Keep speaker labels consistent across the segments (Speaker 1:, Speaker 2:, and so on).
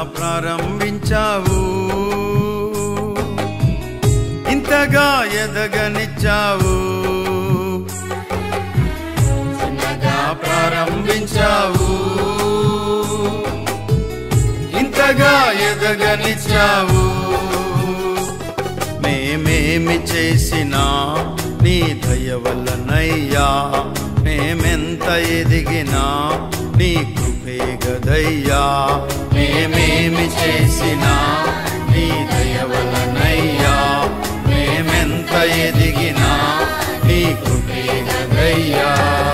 Speaker 1: ప్రారంభించావు ఇంతగా ఎదగనిచ్చావు చిన్నగా ప్రారంభించావు ఇంతగా ఎదగనిచ్చావు మేమేమి చేసినా నీ దయ వల్లనయ్యా మేమెంత ఎదిగినా నీ కృపే గదయ్యా మేమేమి చేసినా నీ దయ వల్లనయ్యా మేమెంత ఎదిగినా నీ కృపే గదయ్యా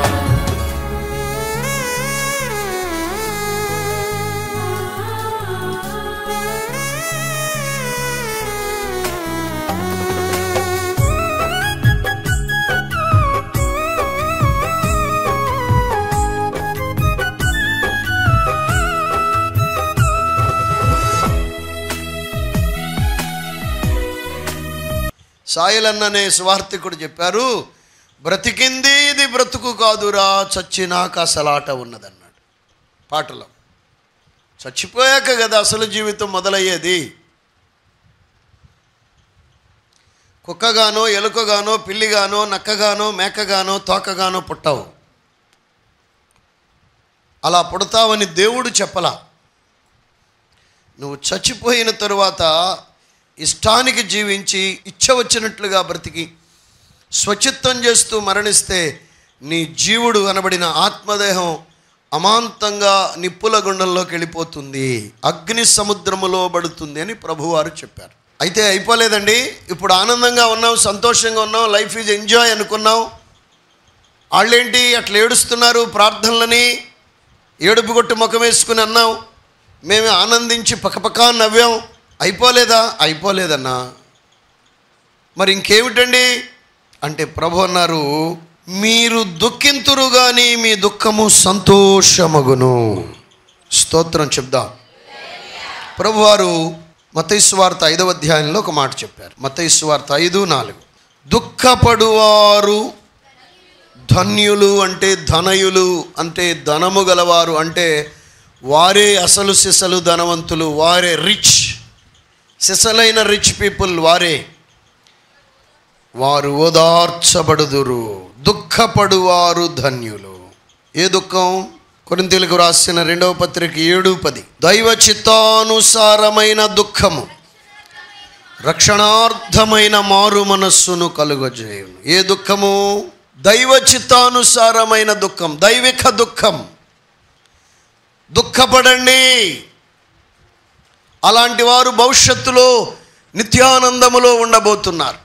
Speaker 2: సాయలన్ననే స్వార్థికుడు చెప్పారు బ్రతికింది ఇది బ్రతుకు కాదురా చచ్చినాక అసలాట ఉన్నదన్నాడు పాటలో చచ్చిపోయాక కదా అసలు జీవితం మొదలయ్యేది కుక్కగానో ఎలుకగానో పిల్లిగానో నక్కగానో మేకగానో తోకగానో పుట్టవు అలా పుడతావని దేవుడు చెప్పలా నువ్వు చచ్చిపోయిన తరువాత ఇష్టానికి జీవించి ఇచ్చ వచ్చినట్లుగా బ్రతికి స్వచిత్తం చేస్తూ మరణిస్తే నీ జీవుడు అనబడిన ఆత్మదేహం అమాంతంగా నిప్పుల గుండంలోకి వెళ్ళిపోతుంది అగ్ని సముద్రములో పడుతుంది అని ప్రభువారు చెప్పారు అయితే అయిపోలేదండి ఇప్పుడు ఆనందంగా ఉన్నాం సంతోషంగా ఉన్నాం లైఫ్ ఈజ్ ఎంజాయ్ అనుకున్నాం వాళ్ళేంటి అట్లా ఏడుస్తున్నారు ప్రార్థనలని ఏడుపు కొట్టు ముఖం వేసుకుని అన్నాం మేము ఆనందించి పక్కపక్క నవ్వాం అయిపోలేదా అయిపోలేదన్నా మరి ఇంకేమిటండి అంటే ప్రభు అన్నారు మీరు దుఃఖింతురు కానీ మీ దుఃఖము సంతోషమగును స్తోత్రం చెప్దాం ప్రభువారు మతైస్వార్త ఐదవ అధ్యాయంలో ఒక మాట చెప్పారు మతైస్వార్త ఐదు నాలుగు దుఃఖపడువారు ధన్యులు అంటే ధనయులు అంటే ధనము గలవారు అంటే వారే అసలు సిసలు ధనవంతులు వారే రిచ్ సిసలైన రిచ్ పీపుల్ వారే వారు ఓదార్చబడుదురు దుఃఖపడువారు ధన్యులు ఏ దుఃఖం కొరింతీలకు రాసిన రెండవ పత్రిక ఏడు పది దైవ చిత్తానుసారమైన దుఃఖము రక్షణార్థమైన మారు మనస్సును కలుగజేయును ఏ దుఃఖము దైవ చిత్తానుసారమైన దుఃఖం దైవిక దుఃఖం దుఃఖపడండి అలాంటి వారు భవిష్యత్తులో నిత్యానందములో ఉండబోతున్నారు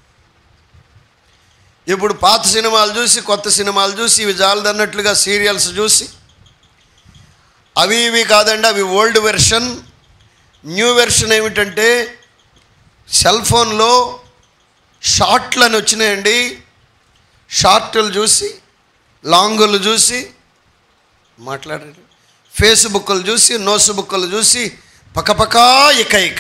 Speaker 2: ఇప్పుడు పాత సినిమాలు చూసి కొత్త సినిమాలు చూసి ఇవి జాలదన్నట్లుగా సీరియల్స్ చూసి అవి ఇవి కాదండి అవి ఓల్డ్ వెర్షన్ న్యూ వెర్షన్ ఏమిటంటే సెల్ ఫోన్లో షార్ట్లు అని వచ్చినాయండి షార్ట్లు చూసి లాంగులు చూసి మాట్లాడారు ఫేస్బుక్లు చూసి నోట్బుక్లు చూసి పకపకా ఇక ఇక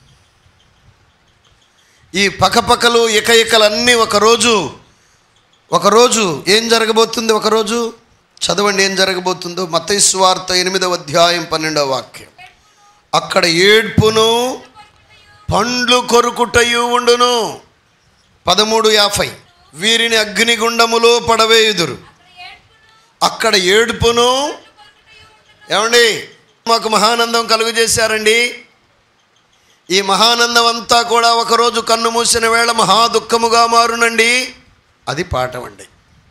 Speaker 2: ఈ పకపకలు ఇక ఇకలన్నీ ఒకరోజు ఒకరోజు ఏం జరగబోతుంది ఒకరోజు చదవండి ఏం జరగబోతుందో మతైస్వార్త ఎనిమిదవ అధ్యాయం పన్నెండవ వాక్యం అక్కడ ఏడ్పును పండ్లు కొరుకుటయు ఉండును పదమూడు యాభై వీరిని అగ్నిగుండములో పడవేయుదురు అక్కడ ఏడుపును ఏమండి మాకు మహానందం కలుగు చేశారండి ఈ మహానందం అంతా కూడా ఒకరోజు కన్ను మూసిన వేళ మహా దుఃఖముగా మారునండి అది పాఠం అండి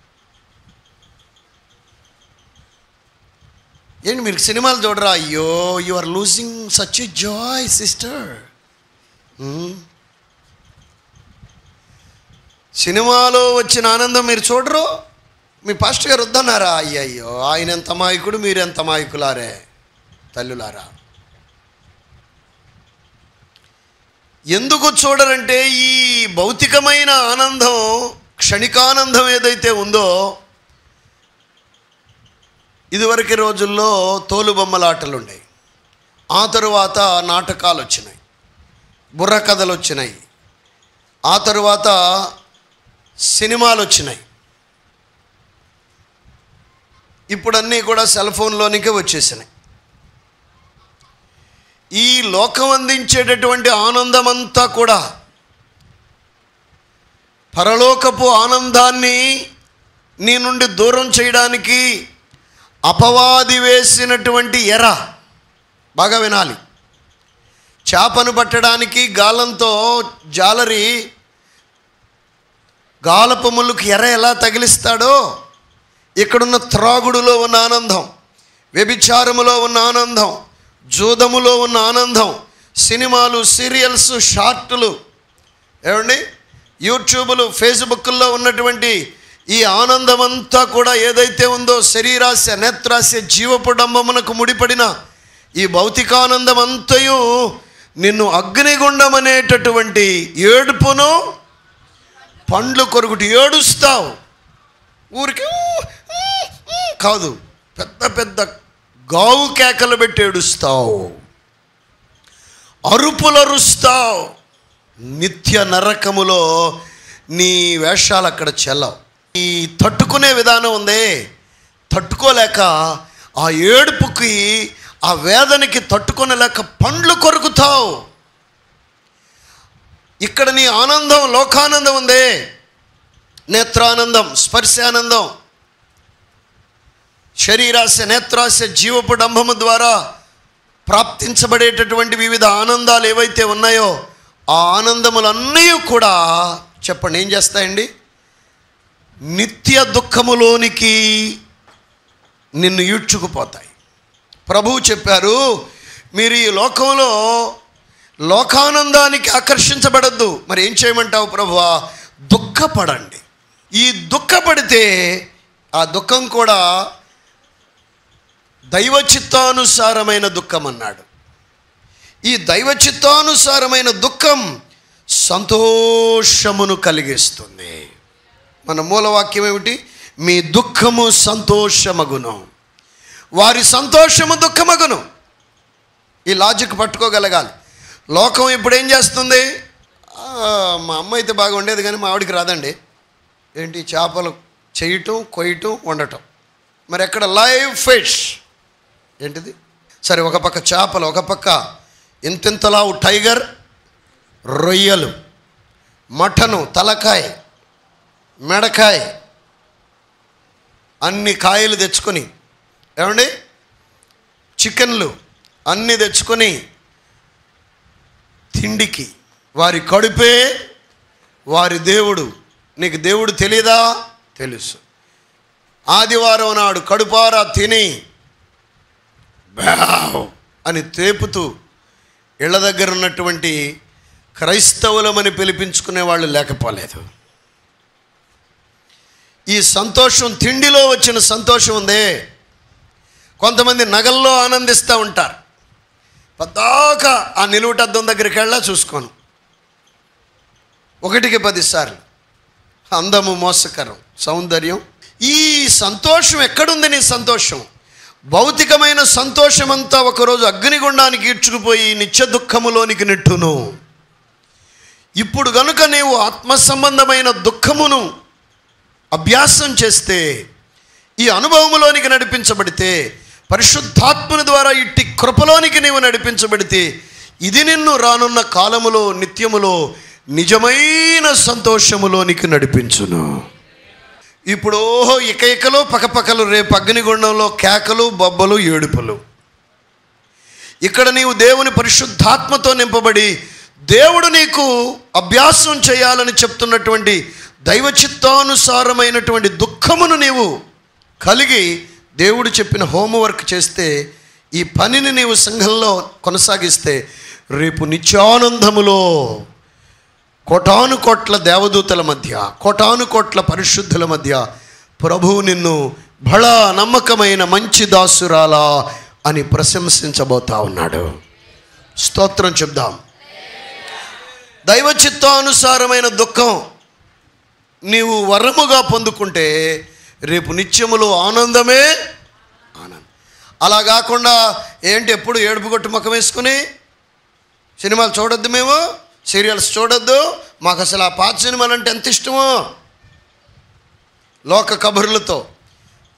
Speaker 2: ఏంటి మీరు సినిమాలు చూడరా అయ్యో you are losing such joy sister సినిమాలో వచ్చిన ఆనందం మీరు చూడరు మీ పాస్టర్ గారు వద్దన్నారా అయ్యయ్యో ఆయన ఎంత మాయకుడు మీరు ఎంత మాయకులారే తల్లులారా ఎందుకు చూడరంటే ఈ భౌతికమైన ఆనందం క్షణికానందం ఏదైతే ఉందో ఇదివరకు రోజుల్లో తోలుబొమ్మలాటలు ఉండేవి ఆ తరువాత నాటకాలు వచ్చినాయి బుర్ర కథలు వచ్చినాయి ఆ తరువాత సినిమాలు వచ్చినాయి ఇప్పుడు అన్నీ కూడా సెల్ ఫోన్లోనికే వచ్చేసినాయి ఈ లోకం అందించేటటువంటి ఆనందమంతా కూడా పరలోకపు ఆనందాన్ని నీ నుండి దూరం చేయడానికి అపవాది వేసినటువంటి ఎర బాగా వినాలి చేపను పట్టడానికి గాలంతో జాలరి గాలపు ముళ్ళుకి ఎర్ర ఎలా తగిలిస్తాడో ఇక్కడున్న త్రాగుడులో ఉన్న ఆనందం వ్యభిచారములో ఉన్న ఆనందం జూదములో ఉన్న ఆనందం సినిమాలు సీరియల్స్ షార్టులు ఏమండి యూట్యూబ్లు ఫేస్బుక్లో ఉన్నటువంటి ఈ ఆనందమంతా కూడా ఏదైతే ఉందో శరీరాస్య నేత్రాస్య జీవపుడంబమునకు ముడిపడిన ఈ భౌతికానందం అంతయు నిన్ను అగ్నిగుండం అనేటటువంటి ఏడుపును పండ్లు కొరుకుటి ఏడుస్తావు ఊరికి "ఊ, ఊ, ఊ" కాదు పెద్ద పెద్ద గావు కేకలు పెట్టి ఏడుస్తావు అరుపులరుస్తావు నిత్య నరకములో నీ వేషాలు అక్కడ చెల్లవు ఈ తట్టుకునే విధానం ఉందే తట్టుకోలేక ఆ ఏడుపుకి ఆ వేదనకి తట్టుకోనలేక పండ్లు కొరుకుతావు ఇక్కడ నీ ఆనందం లోకానందం ఉందే నేత్రానందం స్పర్శానందం శరీరాశ నేత్రాశ జీవపు డంభము ద్వారా ప్రాప్తించబడేటటువంటి వివిధ ఆనందాలు ఏవైతే ఉన్నాయో ఆ ఆనందములన్నీ కూడా చెప్పండి ఏం చేస్తాయండి నిత్య దుఃఖములోనికి నిన్ను ఈడ్చుకుపోతాయి ప్రభువు చెప్పారు మీరు ఈ లోకంలో లోకానందానికి ఆకర్షించబడద్దు మరి ఏం చేయమంటావు ప్రభువా దుఃఖపడండి ఈ దుఃఖపడితే ఆ దుఃఖం కూడా దైవ చిత్తానుసారమైన దుఃఖం అన్నాడు ఈ దైవ చిత్తానుసారమైన దుఃఖం సంతోషమును కలిగిస్తుంది మన మూలవాక్యం ఏమిటి మీ దుఃఖము సంతోషమగును వారి సంతోషము దుఃఖమగును ఈ లాజిక్ పట్టుకోగలగాలి లోకం ఇప్పుడు ఏం చేస్తుంది "ఆ, మా అమ్మ అయితే బాగా ఉండేది కానీ మా ఆవిడికి రాదండి ఏంటి చేపలు చేయటం కొయ్యటం వండటం మరి ఎక్కడ లైవ్ ఫిష్ ఏంటిది సరే ఒక పక్క చేపలు ఒక పక్క ఇంతింతలావు టైగర్ రొయ్యలు మటను తలకాయ మెడకాయ అన్ని కాయలు తెచ్చుకొని ఏమండి చికెన్లు అన్నీ తెచ్చుకొని తిండికి వారి కడుపే వారి దేవుడు నీకు దేవుడు తెలియదా తెలుసు ఆదివారం నాడు కడుపారా తిని బ్యావ్ అని తేపుతూ ఇళ్ళ దగ్గర ఉన్నటువంటి క్రైస్తవులమని పిలిపించుకునే వాళ్ళు లేకపోలేదు ఈ సంతోషం తిండిలో వచ్చిన సంతోషం ఉందే కొంతమంది నగల్లో ఆనందిస్తూ ఉంటారు పద్దాక ఆ నిలువుటద్దం దగ్గరికి వెళ్ళా చూసుకోను ఒకటికి పదిసార్లు అందము మోసకరం సౌందర్యం ఈ సంతోషం ఎక్కడుంది నీ సంతోషం భౌతికమైన సంతోషమంతా ఒకరోజు అగ్నిగుండానికి ఈడ్చుకుపోయి నిత్య దుఃఖములోనికి నెట్టును ఇప్పుడు గనుక నీవు ఆత్మ సంబంధమైన దుఃఖమును అభ్యాసం చేస్తే ఈ అనుభవములోనికి నడిపించబడితే పరిశుద్ధాత్ముని ద్వారా ఇట్టి కృపలోనికి నీవు నడిపించబడితే ఇది నిన్ను రానున్న కాలములో నిత్యములో నిజమైన సంతోషములోనికి నడిపించును ఇప్పుడు ఓహో ఇక ఇకలు పకపకలు రేపు అగ్నిగుండంలో కేకలు బొబ్బలు ఏడుపులు ఇక్కడ నీవు దేవుని పరిశుద్ధాత్మతో నింపబడి దేవుడు నీకు అభ్యాసం చేయాలని చెప్తున్నటువంటి దైవ చిత్తానుసారమైనటువంటి దుఃఖమును నీవు కలిగి దేవుడు చెప్పిన హోంవర్క్ చేస్తే ఈ పనిని నీవు సంఘంలో కొనసాగిస్తే రేపు నిత్యానందములో కోటాను కోట్ల దేవదూతల మధ్య కోటాను కోట్ల పరిశుద్ధుల మధ్య ప్రభువు నిన్ను బళ నమ్మకమైన మంచి దాసురాలా అని ప్రశంసించబోతా ఉన్నాడు స్తోత్రం చెప్దాం దైవ చిత్తానుసారమైన దుఃఖం నీవు వరముగా పొందుకుంటే రేపు నిత్యములో ఆనందమే ఆనందం అలా కాకుండా ఏంటి ఎప్పుడు ఏడుపు కొట్టు ముఖం వేసుకుని సినిమాలు చూడొద్దు మేము సీరియల్స్ చూడొద్దు మాకు అసలు ఆ పాత సినిమాలు అంటే ఎంత ఇష్టమో లోక కబుర్లతో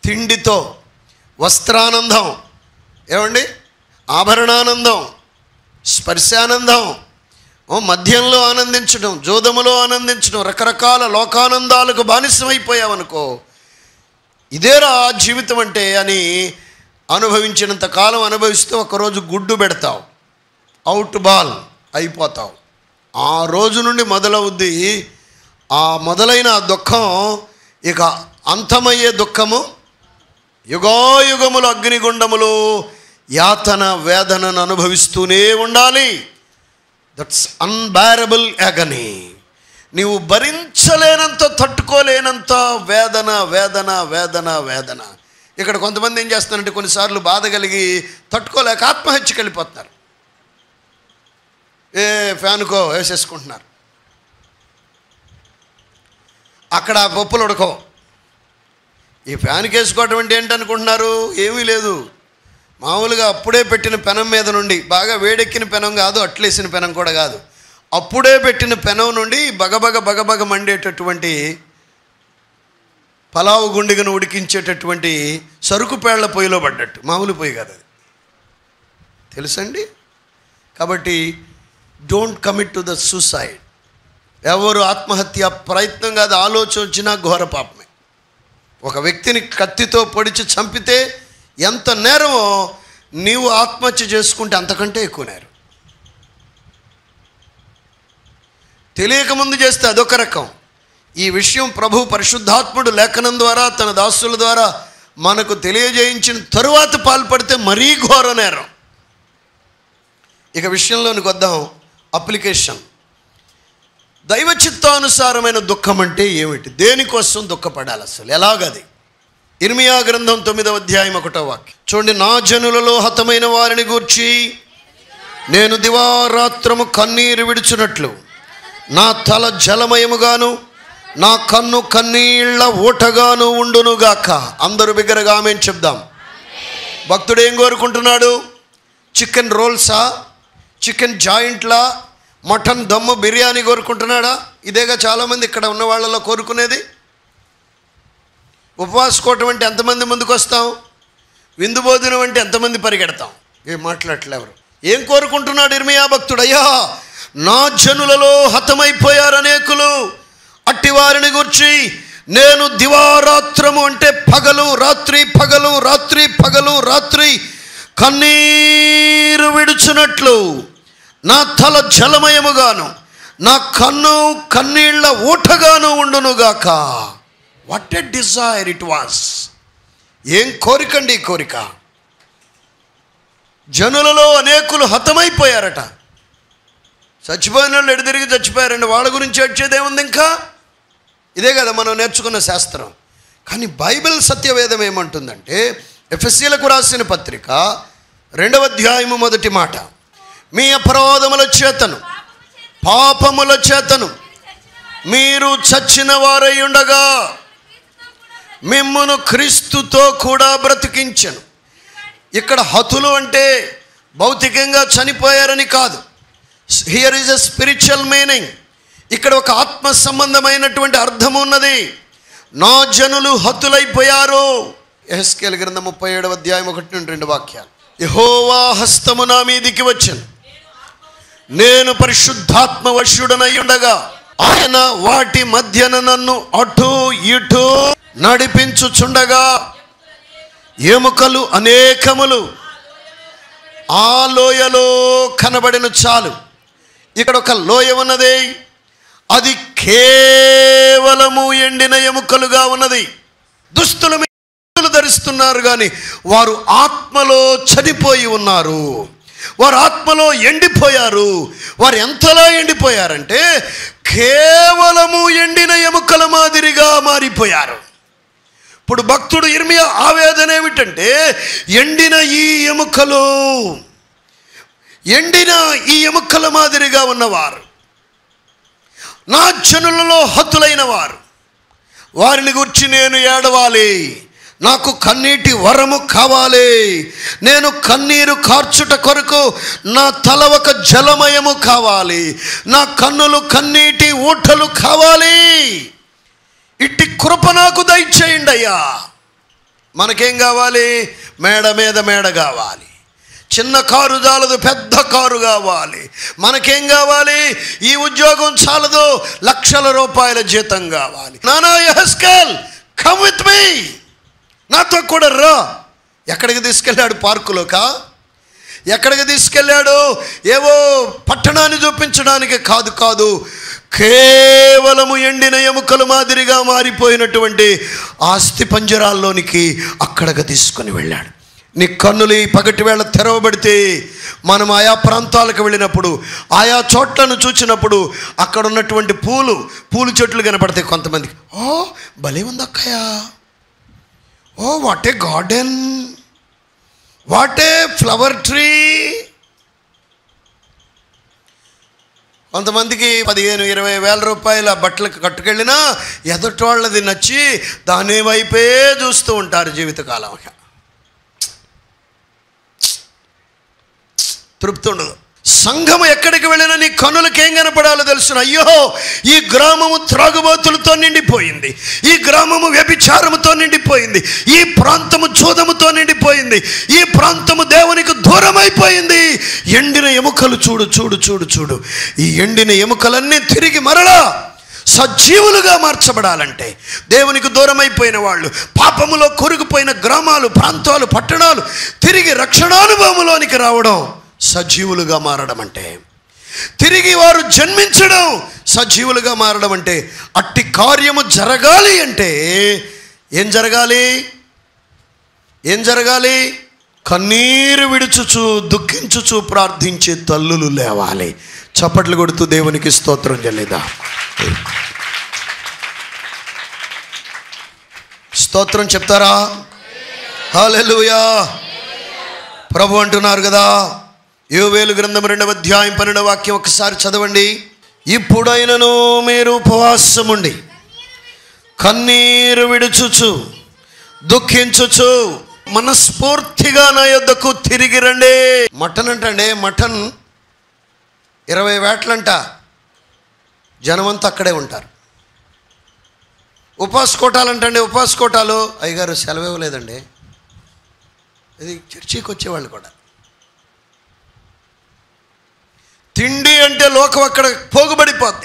Speaker 2: తిండితో వస్త్రానందం ఏమండి ఆభరణానందం స్పర్శానందం ఓ మద్యంలో ఆనందించడం జోదములో ఆనందించడం రకరకాల లోకానందాలకు బానిసమైపోయావనుకో ఇదేరా జీవితం అంటే అని అనుభవించినంత కాలం అనుభవిస్తూ ఒకరోజు గుడ్డు పెడతావు అవుట్ బాల్ అయిపోతావు ఆ రోజు నుండి మొదలవుద్ది ఆ మొదలైన ఆ దుఃఖం ఇక అంతమయ్యే దుఃఖము యుగాయుగములు అగ్నిగుండములు యాతన వేదనను అనుభవిస్తూనే ఉండాలి దట్స్ అన్బేరబుల్ యాగనీ నీవు భరించలేనంత తట్టుకోలేనంత వేదన వేదన వేదన వేదన ఇక్కడ కొంతమంది ఏం చేస్తున్నారంటే కొన్నిసార్లు బాధ కలిగి తట్టుకోలేక ఆత్మహత్యకి వెళ్ళిపోతున్నారు ఏ ఫ్యాన్కో వేసేసుకుంటున్నారు అక్కడ ఆ పప్పులు ఉడకవు ఈ ఫ్యాన్కి వేసుకోవటం అంటే ఏంటనుకుంటున్నారు ఏమీ లేదు మామూలుగా అప్పుడే పెట్టిన పెనం మీద నుండి బాగా వేడెక్కిన పెనం కాదు అట్లేసిన పెనం కూడా కాదు అప్పుడే పెట్టిన పెనం నుండి బగబగ బగబగ మండేటటువంటి పలావు గుండిగను ఉడికించేటటువంటి సరుకు పేళ్ల పొయ్యిలో పడ్డట్టు మామూలు పొయ్యి కాదు అది తెలుసండి కాబట్టి don't commit to the suicide ఎవరు ఆత్మహత్య ప్రయత్నం కాదు ఆలోచన వచ్చినా ఘోర పాపమే ఒక వ్యక్తిని కత్తితో పొడిచి చంపితే ఎంత నేరమో నీవు ఆత్మహత్య చేసుకుంటే అంతకంటే ఎక్కువ నేరం తెలియకముందు చేస్తే అదొక రకం ఈ విషయం ప్రభు పరిశుద్ధాత్ముడు లేఖనం ద్వారా తన దాసుల ద్వారా మనకు తెలియజేయించిన తరువాత పాల్పడితే మరీ ఘోర నేరం ఇక విషయంలోనికి వద్దాం అప్లికేషన్ దైవ చిత్తానుసారమైన దుఃఖం అంటే ఏమిటి దేనికోసం దుఃఖపడాలి అసలు ఎలాగది ఇర్మియా గ్రంథం తొమ్మిదవ అధ్యాయం ఒకటో వాక్యం చూడండి నా జనులలో హతమైన వారిని గూర్చి నేను దివారాత్రము కన్నీరు విడుచున్నట్లు నా తల జలమయముగాను నా కన్ను కన్నీళ్ల ఊటగాను ఉండునుగాక అందరూ బిగ్గరగా ఆమె చెప్దాం భక్తుడు ఏం కోరుకుంటున్నాడు చికెన్ రోల్సా చికెన్ జాయింట్లా మటన్ దమ్ము బిర్యానీ కోరుకుంటున్నాడా ఇదేగా చాలామంది ఇక్కడ ఉన్న వాళ్ళలో కోరుకునేది ఉపవాసుకోవటం అంటే ఎంతమంది ముందుకు వస్తాం విందు భోజనం అంటే ఎంతమంది పరిగెడతాం ఏం మాట్లాడట్లే ఎవరు ఏం కోరుకుంటున్నాడు ఇర్మియా భక్తుడు అయ్యా నా జనులలో హతమైపోయారు అనేకులు అట్టి వారిని గురించి నేను దివారాత్రము అంటే పగలు రాత్రి పగలు రాత్రి పగలు రాత్రి కన్నీరు విడుచున్నట్లు నా తల జలమయముగాను నా కన్ను కన్నీళ్ల ఊటగాను ఉండునుగాక what a desire it was ఏం కోరికండి ఈ కోరిక జనులలో అనేకులు హతమైపోయారట చచ్చిపోయిన వాళ్ళు ఎడు తిరిగి చచ్చిపోయారండి వాళ్ళ గురించి ఏడ్చేదేముంది ఇంకా ఇదే కదా మనం నేర్చుకున్న శాస్త్రం కానీ బైబిల్ సత్యవేదం ఏమంటుందంటే ఎఫ్ఎస్సీలకు రాసిన పత్రిక రెండవ అధ్యాయము మొదటి మాట మీ అపరాధముల చేతను పాపముల చేతను మీరు చచ్చిన వారై ఉండగా మిమ్మును క్రీస్తుతో కూడా బ్రతికించను ఇక్కడ హతులు అంటే భౌతికంగా చనిపోయారని కాదు here is a spiritual meaning ఇక్కడ ఒక ఆత్మ సంబంధమైనటువంటి అర్థం ఉన్నది నా జనులు హతులైపోయారు ఎహెస్కేల్ గ్రంథం ముప్పై ఏడవ అధ్యాయం ఒకటి నుండి రెండు వాక్యాలు యహోవా హస్తము నా మీదికి వచ్చాను నేను పరిశుద్ధాత్మ వశుడనై ఉండగా ఆయన వాటి మధ్యన నన్ను అటు ఇటు నడిపించుచుండగా ఎముకలు అనేకములు ఆ లోయలో కనబడిన చాలు ఇక్కడ ఒక లోయ ఉన్నది అది కేవలము ఎండిన ఎముకలుగా ఉన్నది దుస్తుల మీద దుస్తులు ధరిస్తున్నారు కానీ వారు ఆత్మలో చనిపోయి ఉన్నారు వారు ఆత్మలో ఎండిపోయారు వారు ఎంతలా ఎండిపోయారంటే కేవలము ఎండిన ఎముకల మాదిరిగా మారిపోయారు ఇప్పుడు భక్తుడు ఇర్మియా ఆవేదన ఏమిటంటే ఎండిన ఈ ఎముకలు ఎండిన ఈ ఎముకల మాదిరిగా ఉన్నవారు నా జనులలో హతులైన వారు వారిని గురించి నేను ఏడవాలి నాకు కన్నీటి వరము కావాలి నేను కన్నీరు కార్చుట కొరకు నా తల ఒక జలమయము కావాలి నా కన్నులు కన్నీటి ఊటలు కావాలి ఇట్టి కృప నాకు దయచేయండి అయ్యా మనకేం కావాలి మేడ మీద మేడ కావాలి చిన్న కారు చాలదు పెద్ద కారు కావాలి మనకేం కావాలి ఈ ఉద్యోగం చాలదు లక్షల రూపాయల జీతం కావాలి నానా యహస్కల్ కమ్ విత్ మీ నాతో కూడా రా ఎక్కడికి తీసుకెళ్ళాడు పార్కులోకా ఎక్కడికి తీసుకెళ్ళాడు ఏవో పట్టణాన్ని చూపించడానికి కాదు కాదు కేవలము ఎండిన ఎముకలు మాదిరిగా మారిపోయినటువంటి ఆస్తి పంజరాల్లోనికి అక్కడికి తీసుకొని వెళ్ళాడు నీ కన్నులు ఈ పగటి వేళ తెరవబడితే మనం ఆయా ప్రాంతాలకు వెళ్ళినప్పుడు ఆయా చోట్లను చూచినప్పుడు అక్కడ ఉన్నటువంటి పూలు పూలు చెట్లు కనపడతాయి కొంతమందికి ఓ భలే ఉంది అక్కయ్య oh what a garden what a flower tree కొంతమందికి పదిహేను ఇరవై వేల రూపాయల బట్టలకు కట్టుకెళ్ళినా ఎదుటి వాళ్ళది నచ్చి దాని వైపే చూస్తూ ఉంటారు జీవితకాలం తృప్తి ఉండదు సంఘము ఎక్కడికి వెళ్ళినా నీ కన్నులకు ఏం కనపడాలో తెలుసు అయ్యో ఈ గ్రామము త్రాగుబోతులతో నిండిపోయింది ఈ గ్రామము వ్యభిచారముతో నిండిపోయింది ఈ ప్రాంతము జూదముతో నిండిపోయింది ఈ ప్రాంతము దేవునికి దూరం అయిపోయింది ఎండిన ఎముకలు చూడు చూడు చూడు చూడు ఈ ఎండిన ఎముకలన్నీ తిరిగి మరలా సజీవులుగా మార్చబడాలంటే దేవునికి దూరమైపోయిన వాళ్ళు పాపములో కొరుకుపోయిన గ్రామాలు ప్రాంతాలు పట్టణాలు తిరిగి రక్షణానుభవములోనికి రావడం సజీవులుగా మారడం అంటే తిరిగి వారు జన్మించడం సజీవులుగా మారడం అంటే అట్టి కార్యము జరగాలి అంటే ఏం జరగాలి ఏం జరగాలి కన్నీరు విడుచుచు దుఃఖించుచు ప్రార్థించే తల్లులు లేవాలి చప్పట్లు కొడుతూ దేవునికి స్తోత్రం చెల్లిదా స్తోత్రం చెప్తారా హాలెలూయా ప్రభు అంటున్నారు కదా యోవేలు గ్రంథం రెండవ అధ్యాయం పన్నెండవ వాక్యం ఒకసారి చదవండి ఇప్పుడైనను మీరు ఉపవాసముండి కన్నీరు విడుచుచు దుఃఖించుచు మనస్ఫూర్తిగా నా యొద్దకు తిరిగి రండి మటన్ అంటండి మటన్ ఇరవై వేటలంట జనమంతా అక్కడే ఉంటారు ఉపాస్ కోటాలంటండి ఉపాస్ కోటాలు అయ్యగారు సెలవు ఇవ్వలేదండి ఇది చర్చికి వచ్చేవాళ్ళు కూడా తిండి అంటే లోకం అక్కడ పోగుబడిపోద్ది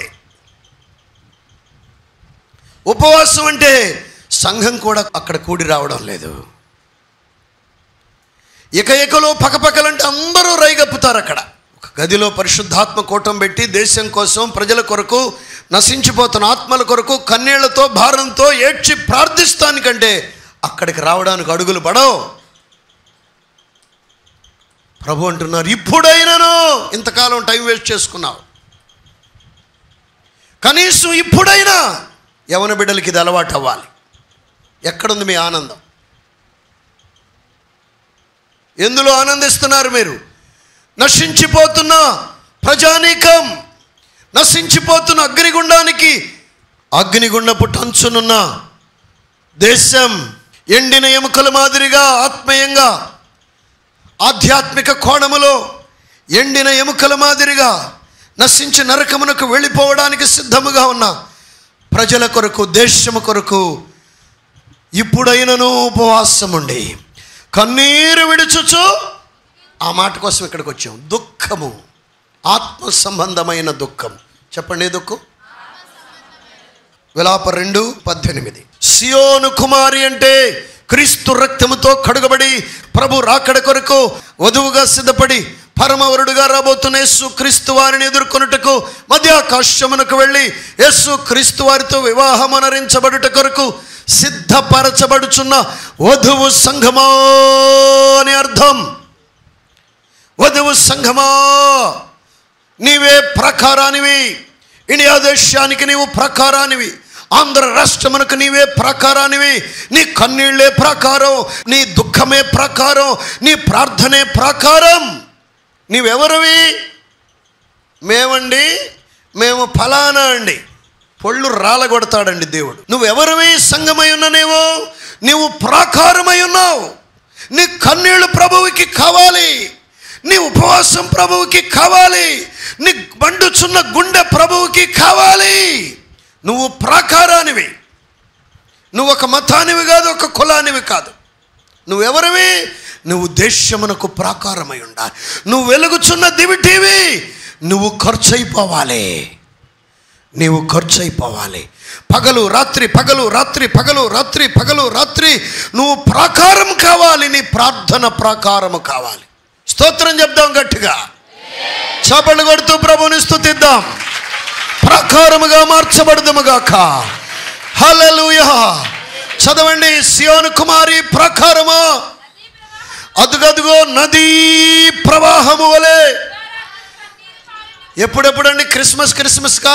Speaker 2: ఉపవాసం అంటే సంఘం కూడా అక్కడ కూడి రావడం లేదు ఇక ఇకలో పకపకలంటే అందరూ రైగప్పుతారు అక్కడ ఒక గదిలో పరిశుద్ధాత్మ కూటం పెట్టి దేశం కోసం ప్రజల కొరకు నశించిపోతున్న ఆత్మల కొరకు కన్నీళ్లతో భారంతో ఏడ్చి ప్రార్థిస్తానికంటే అక్కడికి రావడానికి అడుగులు పడవు ప్రభు అంటున్నారు ఇప్పుడైనాను ఇంతకాలం టైం వేస్ట్ చేసుకున్నావు కనీసం ఇప్పుడైనా యవన బిడ్డలకి ఇది అలవాటు అవ్వాలి ఎక్కడుంది మీ ఆనందం ఎందులో ఆనందిస్తున్నారు మీరు నశించిపోతున్న ప్రజానీకం నశించిపోతున్న అగ్నిగుండానికి అగ్నిగుండపు టంచునున్న దేశం ఎండిన ఎముకల మాదిరిగా ఆత్మీయంగా ఆధ్యాత్మిక కోణములో ఎండిన ఎముకల మాదిరిగా నశించి నరకమునకు వెళ్ళిపోవడానికి సిద్ధముగా ఉన్న ప్రజల కొరకు దేశము కొరకు ఇప్పుడైనను ఉపవాసముండి కన్నీరు విడుచుచు ఆ మాట కోసం ఇక్కడికి వచ్చాం దుఃఖము ఆత్మ సంబంధమైన దుఃఖం చెప్పండి ఏ దుఃఖం విలాప రెండు పద్దెనిమిది సియోను కుమారి అంటే క్రీస్తు రక్తముతో కడుగబడి ప్రభు రాకడ కొరకు వధువుగా సిద్ధపడి పరమవరుడుగా రాబోతున్న యేసు క్రీస్తు వారిని ఎదుర్కొనుటకు మధ్యాకాశమునకు వెళ్ళి యేసు క్రీస్తు వారితో వివాహం అనరించబడుట కొరకు సిద్ధపరచబడుచున్న వధువు సంఘమా అని అర్థం వధువు సంఘమా నీవే ప్రకారానివి ఇండియా దేశానికి నీవు ప్రకారానివి ఆంధ్ర రాష్ట్రమునకు నీవే ప్రకారానివి నీ కన్నీళ్ళే ప్రకారం నీ దుఃఖమే ప్రకారం నీ ప్రార్థనే ప్రకారం నీవెవరివి మేమండి మేము ఫలానా అండి పొళ్ళు రాలగొడతాడండి దేవుడు నువ్వెవరివి సంగమై ఉన్ననేవో నీవు ప్రాకారమై ఉన్నావు నీ కన్నీళ్ళు ప్రభువుకి కావాలి నీ ఉపవాసం ప్రభువుకి కావాలి నీ బండుచున్న గుండె ప్రభువుకి కావాలి నువ్వు ప్రాకారానివి నువ్వు ఒక మతానివి కాదు ఒక కులానివి కాదు నువ్వెవరివి నువ్వు దేశమునకు ప్రాకారమై ఉండాలి నువ్వు వెలుగుచున్న దివిటీవి నువ్వు ఖర్చు అయిపోవాలి నీవు ఖర్చు అయిపోవాలి పగలు రాత్రి పగలు రాత్రి పగలు రాత్రి పగలు రాత్రి నువ్వు ప్రాకారం కావాలి నీ ప్రార్థన ప్రాకారము కావాలి స్తోత్రం చెప్దాం గట్టిగా చపలు కొడుతూ ప్రభుని స్తుతిద్దాం ప్రాకారముగా మార్చబడదుముగాక హల్లెలూయా చదవండి సియోను కుమారి ప్రాకారమా అదుగదుగో నదీ ప్రవాహము వలె ఎప్పుడెప్పుడండి క్రిస్మస్ క్రిస్మస్కా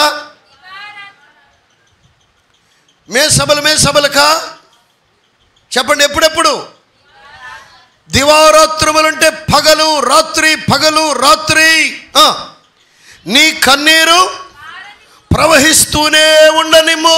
Speaker 2: మే సభలు మే సభలకా చెప్పండి ఎప్పుడెప్పుడు దివారాత్రములంటే పగలు రాత్రి పగలు రాత్రి ఆ, నీ కన్నీరు ప్రవహిస్తూనే ఉండనిమ్ము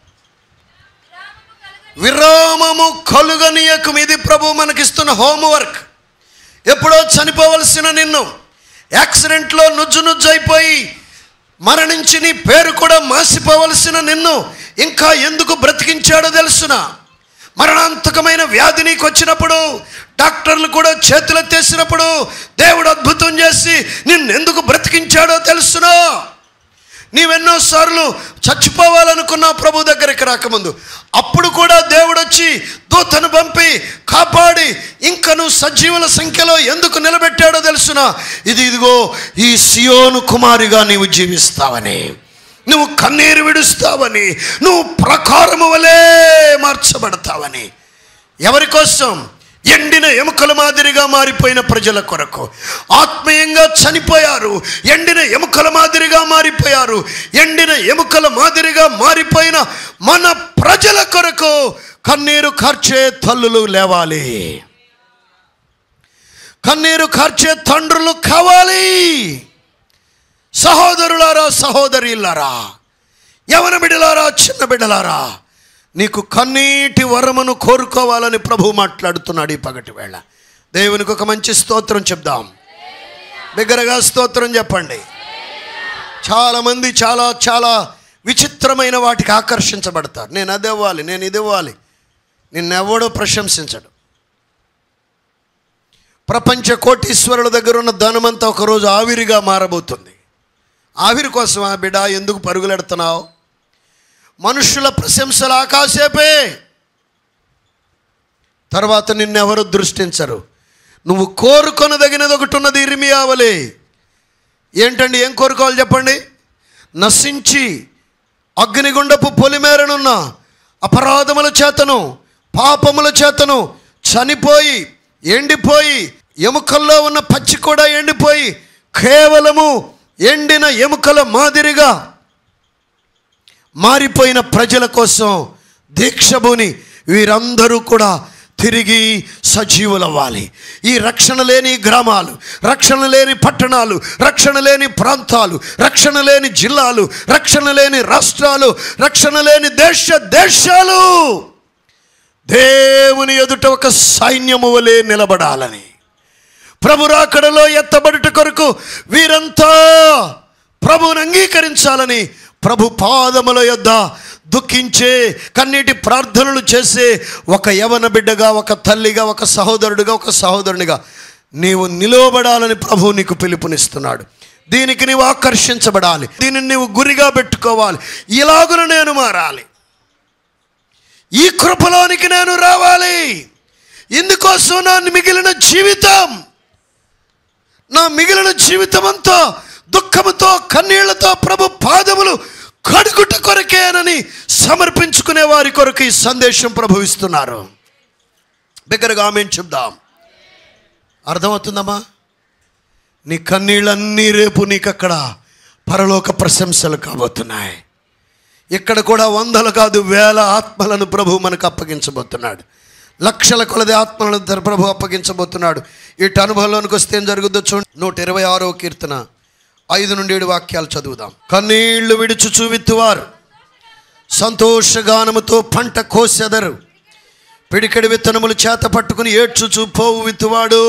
Speaker 2: విరామము కలుగనీయకు ఇది ప్రభు మనకిస్తున్న హోంవర్క్ ఎప్పుడో చనిపోవలసిన నిన్ను యాక్సిడెంట్లో నుజ్జు నుజ్జు అయిపోయి మరణించి నీ పేరు కూడా మాసిపోవలసిన నిన్ను ఇంకా ఎందుకు బ్రతికించాడో తెలుసునా మరణాంతకమైన వ్యాధి నీకు వచ్చినప్పుడు డాక్టర్లు కూడా చేతులెత్తేసినప్పుడు దేవుడు అద్భుతం చేసి నిన్నెందుకు బ్రతికించాడో తెలుసునా నీవెన్నోసార్లు చచ్చిపోవాలనుకున్నావు ప్రభు దగ్గరికి రాకముందు అప్పుడు కూడా దేవుడు వచ్చి దూతను పంపి కాపాడి ఇంకా నువ్వు సజీవుల సంఖ్యలో ఎందుకు నిలబెట్టాడో తెలుసునా ఇది ఇదిగో ఈ సియోను కుమారిగా నీవు జీవిస్తావని నువ్వు కన్నీరు విడుస్తావని నువ్వు ప్రకారము వలె మార్చబడతావని ఎవరి కోసం ఎండిన ఎముకల మాదిరిగా మారిపోయిన ప్రజల కొరకు ఆత్మీయంగా చనిపోయారు ఎండిన ఎముకల మాదిరిగా మారిపోయారు ఎండిన ఎముకల మాదిరిగా మారిపోయిన మన ప్రజల కొరకు కన్నీరు కార్చే తల్లులు లేవాలి కన్నీరు కార్చే తండ్రులు కావాలి సహోదరులారా సహోదరులారా యవన బిడ్డలారా చిన్న బిడ్డలారా నీకు కన్నీటి వరమును కోరుకోవాలని ప్రభు మాట్లాడుతున్నాడు ఈ పగటి వేళ దేవునికి ఒక మంచి స్తోత్రం చెప్దాం బిగ్గరగా స్తోత్రం చెప్పండి చాలామంది చాలా చాలా విచిత్రమైన వాటికి ఆకర్షించబడతారు నేను అది ఇవ్వాలి నేను ఇది ఇవ్వాలి నిన్నెవడో ప్రశంసించడు ప్రపంచ కోటీశ్వరుల దగ్గర ఉన్న ధనమంతా ఒకరోజు ఆవిరిగా మారబోతుంది ఆవిరి కోసం ఆ బిడ్డ ఎందుకు పరుగులెడుతున్నావు మనుషుల ప్రశంసలు ఆకాశేపే తర్వాత నిన్నెవరు దృష్టించరు నువ్వు కోరుకొనదగినది ఒకటి ఉన్నది ఇరిమియావలే ఏంటండి ఏం కోరుకోవాలి చెప్పండి నశించి అగ్నిగుండపు పొలిమేరనున్న అపరాధముల చేతను పాపముల చేతను చనిపోయి ఎండిపోయి ఎముకల్లో ఉన్న పచ్చి కూడా ఎండిపోయి కేవలము ఎండిన ఎముకల మాదిరిగా మారిపోయిన ప్రజల కోసం దీక్షభూని వీరందరూ కూడా తిరిగి సజీవులవ్వాలి ఈ రక్షణ లేని గ్రామాలు రక్షణ లేని పట్టణాలు రక్షణ లేని ప్రాంతాలు రక్షణ లేని జిల్లాలు రక్షణ లేని రాష్ట్రాలు రక్షణ లేని దేశ దేశాలు దేవుని ఎదుట ఒక సైన్యము వలె నిలబడాలని ప్రభు రాకడలో ఎత్తబడుట కొరకు వీరంతా ప్రభువుని అంగీకరించాలని ప్రభు పాదముల యొద్ద దుఃఖించే కన్నీటి ప్రార్థనలు చేసే ఒక యవన బిడ్డగా ఒక తల్లిగా ఒక సహోదరుడిగా ఒక సహోదరునిగా నీవు నిలవబడాలని ప్రభు నీకు పిలుపునిస్తున్నాడు దీనికి నీవు ఆకర్షించబడాలి దీనిని నీవు గురిగా పెట్టుకోవాలి ఇలాగున నేను మారాలి ఈ కృపలోనికి నేను రావాలి ఇందుకోసం నా మిగిలిన జీవితం నా మిగిలిన జీవితం అంతా దుఃఖముతో కన్నీళ్లతో ప్రభు పాదములు కడుగుట కొరకేనని సమర్పించుకునే వారి కొరకు ఈ సందేశం ప్రభువిస్తున్నారు దగ్గరగా ఆమె చెప్దాం అర్థమవుతుందమ్మా నీ కన్నీళ్ళన్నీ రేపు నీకు అక్కడ పరలోక ప్రశంసలు కాబోతున్నాయి ఇక్కడ కూడా వందలు కాదు వేల ఆత్మలను ప్రభు మనకు అప్పగించబోతున్నాడు లక్షల కొలది ఆత్మలను ధర ప్రభు అప్పగించబోతున్నాడు ఇటు అనుభవంలోనికి వస్తే ఏం జరుగుద్దో చూడండి నూట ఇరవై ఆరో కీర్తన ఐదు నుండి ఏడు వాక్యాలు చదువుదాం కన్నీళ్లు విడుచుచు విత్తువారు సంతోషగానముతో పంట కోసెదరు పిడికెడి విత్తనములు చేత పట్టుకుని ఏడ్చుచు పోవు విత్తువాడు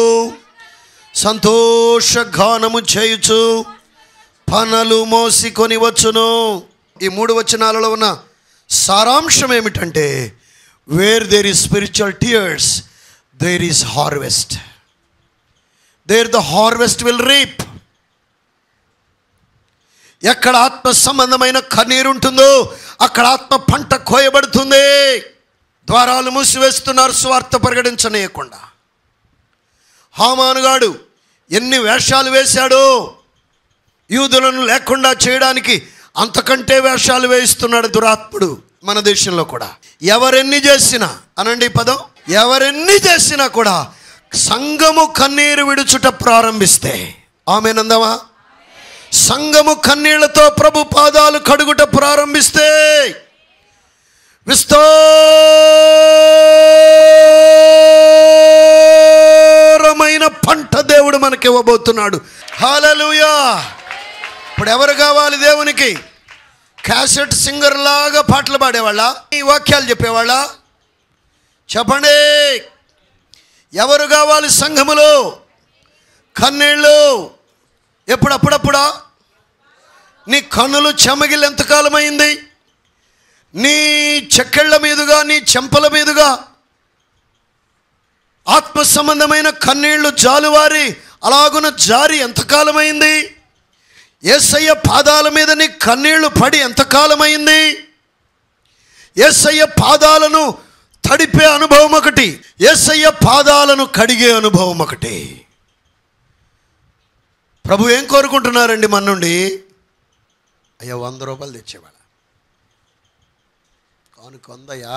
Speaker 2: సంతోషగానము చేయుచు పనలు మోసికొని వచ్చును ఈ మూడు వచనాలలో ఉన్న సారాంశం ఏమిటంటే where there is spiritual tears there is harvest there the harvest will reap ఎక్కడ ఆత్మ సంబంధమైన కన్నీరు ఉంటుందో అక్కడ ఆత్మ పంట కోయబడుతుంది ద్వారాలు మూసివేస్తున్నారు స్వార్థ ప్రకటించనీయకుండా హామానుగాడు ఎన్ని వేషాలు వేశాడో యూదులను లేకుండా చేయడానికి అంతకంటే వేషాలు వేయిస్తున్నాడు దురాత్ముడు మన దేశంలో కూడా ఎవరెన్ని చేసినా అనండి ఈ పదం ఎవరెన్ని చేసినా కూడా సంఘము కన్నీరు విడుచుట ప్రారంభిస్తే ఆమెనందమా సంఘము కన్నీళ్లతో ప్రభు పాదాలు కడుగుట ప్రారంభిస్తే విస్తారమైన పంట దేవుడు మనకి ఇవ్వబోతున్నాడు హాలలుయా ఇప్పుడు ఎవరు కావాలి దేవునికి క్యాసెట్ సింగర్ లాగా పాటలు పాడేవాళ్ళ ఈ వాక్యాలు చెప్పేవాళ్ళ చెప్పండి ఎవరు కావాలి సంఘములో కన్నీళ్ళు ఎప్పుడప్పుడప్పుడా నీ కన్నులు చెమగిలి ఎంతకాలమైంది నీ చెక్కెళ్ళ మీదుగా నీ చెంపల మీదుగా ఆత్మ సంబంధమైన కన్నీళ్లు జాలువారి అలాగున జారి ఎంతకాలమైంది ఏసయ్య పాదాల మీద నీ కన్నీళ్లు పడి ఎంతకాలమైంది ఏసయ్య పాదాలను తడిపే అనుభవం ఒకటి ఏసయ్య పాదాలను కడిగే అనుభవం ఒకటి ప్రభు ఏం కోరుకుంటున్నారండి మన నుండి అయ్యా వంద రూపాయలు తెచ్చేవాళ్ళ కానుక వందయ్యా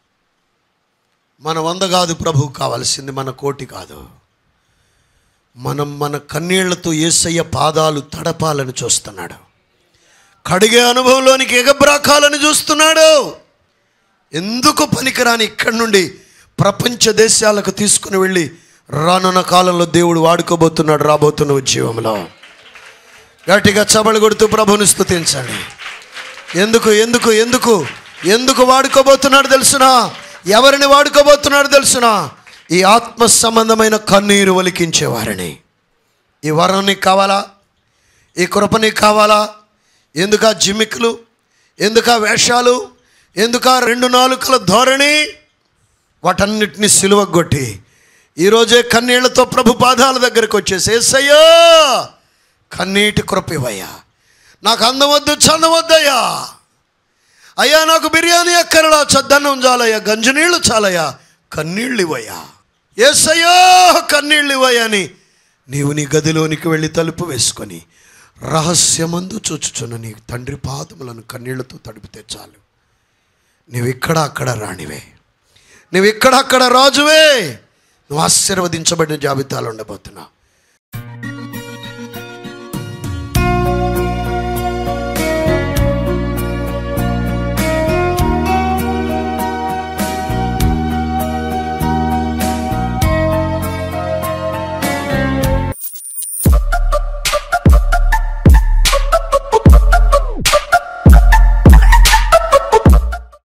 Speaker 2: మన వంద కాదు ప్రభు కావాల్సింది మన కోటి కాదు మనం మన కన్నీళ్లతో ఏసయ్య పాదాలు తడపాలని చూస్తున్నాడు కడిగే అనుభవంలోనికి ఎగబ్రాకాలని చూస్తున్నాడు ఎందుకు పనికిరాని ఇక్కడి నుండి ప్రపంచ దేశాలకు తీసుకుని వెళ్ళి రానున్న కాలంలో దేవుడు వాడుకోబోతున్నాడు రాబోతున్న ఉద్యమంలో గట్టిగా చబలు కొడుతూ ప్రభుని స్తుతించండి ఎందుకు ఎందుకు ఎందుకు ఎందుకు వాడుకోబోతున్నాడు తెలుసునా ఎవరిని వాడుకోబోతున్నాడు తెలుసునా ఈ ఆత్మ సంబంధమైన కన్నీరు ఒలికించేవారిని ఈ వరం నీకు కావాలా ఈ కృప నీకు కావాలా ఎందుకా జిమ్మిక్కులు ఎందుకా వేషాలు ఎందుకా రెండు నాలుకల ధోరణి వాటన్నిటిని సిలువగొట్టి ఈరోజే కన్నీళ్లతో ప్రభు పాదాల దగ్గరకు వచ్చేసి ఏసయ్యా కన్నీటి కృప ఇవ్వయ్యా నాకు అందం వద్దు చందం వద్దయ్యా అయ్యా నాకు బిర్యానీ అక్కరలా చద్దన్నం చాలయ్యా గంజనీళ్ళు చాలయ్యా కన్నీళ్ళు ఇవ్వయ్యా ఏసయ్యా కన్నీళ్ళు ఇవ్వయ్యా అని నీవు నీ గదిలోనికి వెళ్ళి తలుపు వేసుకొని రహస్యమందు చూచుచున్న నీ తండ్రి పాదములను కన్నీళ్లతో తడిపితే చాలు నువ్వు ఇక్కడ అక్కడ రాణివే నువ్వు ఇక్కడ అక్కడ రాజువే నువ్వు ఆశీర్వదించబడిన జాబితాలో ఉండబోతున్నావు